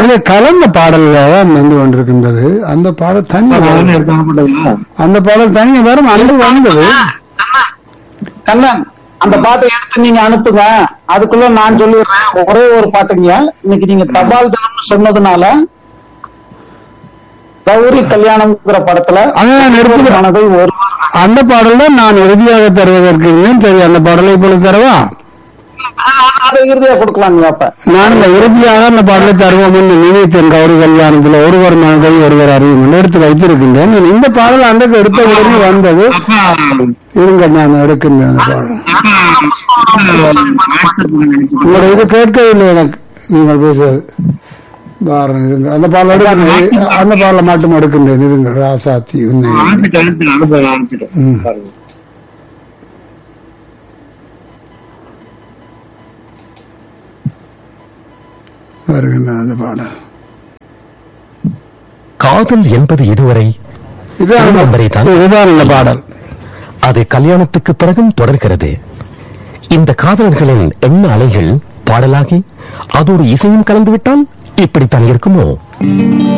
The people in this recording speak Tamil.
அதுல கலந்த பாடல்கள் தான் வந்து கொண்டிருக்கின்றது அந்த பாடல் தனி அந்த பாடல் தனியா வரும் அன்று வந்தது கண்ணன் அந்த பாட்டை எடுத்து நீங்க அனுப்புங்க அதுக்குள்ள நான் சொல்லிடுறேன் ஒரே ஒரு பாட்டுங்க இன்னைக்கு நீங்க தபால் தினம்னு சொன்னதுனால கௌரி கல்யாணம்ங்கிற படத்துல அதான் எடுத்துக்கிறேன். மனதை ஒரு அந்த பாடல் தான் நான் இறுதியாக தருவதற்கு இருந்தேன். சரி அந்த பாடலை இப்பொழுது தரவா அதை இறுதியா கொடுக்கலாங்க அப்ப நான் இந்த இறுதியாக அந்த பாடலை தருவோம் என்று நினைத்தேன் கௌரி கல்யாணத்தில் ஒருவர் மனதை ஒருவர் அறியும் என்று எடுத்து வைத்திருக்கின்றேன் நான் இந்த பாடல் அன்றைக்கு எடுத்த உடனே வந்தது இருங்க நான் எடுக்கின்றேன் அந்த பாடல் உங்களோட இது கேட்கவில்லை எனக்கு நீங்கள் பேசுவது பாருங்க இருங்க. அந்த பாடல் எடுக்கின்றேன் அந்த பாடலை மட்டும் எடுக்கின்றேன் இருங்க ராசாத்தி உன்னை ம். வருகின்றேன் அந்த பாடல் காதல் என்பது இதுவரை இதுதான் திருமணம் வரைதான். இதுதான் இந்த பாடல் அது கல்யாணத்துக்கு பிறகும் தொடர்கிறது இந்த காதலர்களின் எண்ண அலைகள் பாடலாகி அதோடு இசையும் கலந்துவிட்டால் இப்படித்தான் இருக்குமோ